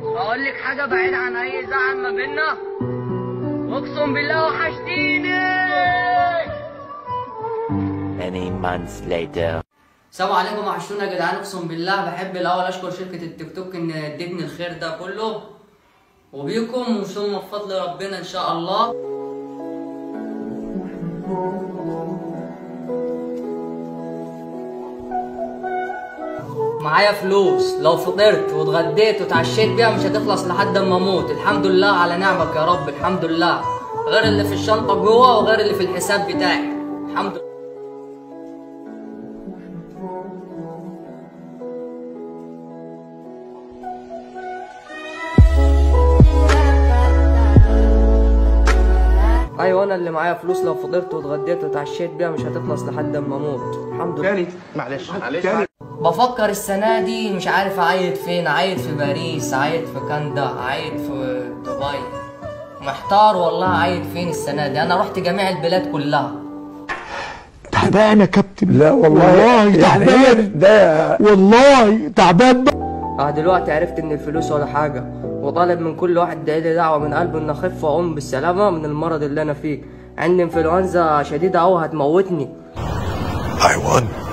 اقول لك حاجه بعيد عن اي زعل ما بينا اقسم بالله وحشتيني Many months later. السلام عليكم وحشتونا يا جدعان اقسم بالله بحب الاول اشكر شركه التيك توك ان ادتني الخير ده كله وبيكم ثم بفضل ربنا ان شاء الله معايا فلوس لو فطرت واتغديت واتعشيت بيها مش هتخلص لحد ما اموت الحمد لله على نعمك يا رب الحمد لله غير اللي في الشنطه جوه وغير اللي في الحساب بتاعي الحمد لله ايوه انا اللي معايا فلوس لو فطرت واتغديت واتعشيت بيها مش هتخلص لحد ما اموت الحمد لله تاني معلش معلش بفكر السنة دي مش عارف أعيد فين أعيد في باريس أعيد في كندا أعيد في دبي محتار والله أعيد فين السنة دي أنا رحت جميع البلاد كلها تعبان يا كابتن لا والله والله يعني تعبان هي ده والله تعبان أه دلوقتي عرفت إن الفلوس ولا حاجة وطالب من كل واحد دعيلي دعوة من قلبه إن أخف وأقوم بالسلامة من المرض اللي أنا فيه عندي انفلونزا شديدة أوي هتموتني حيوان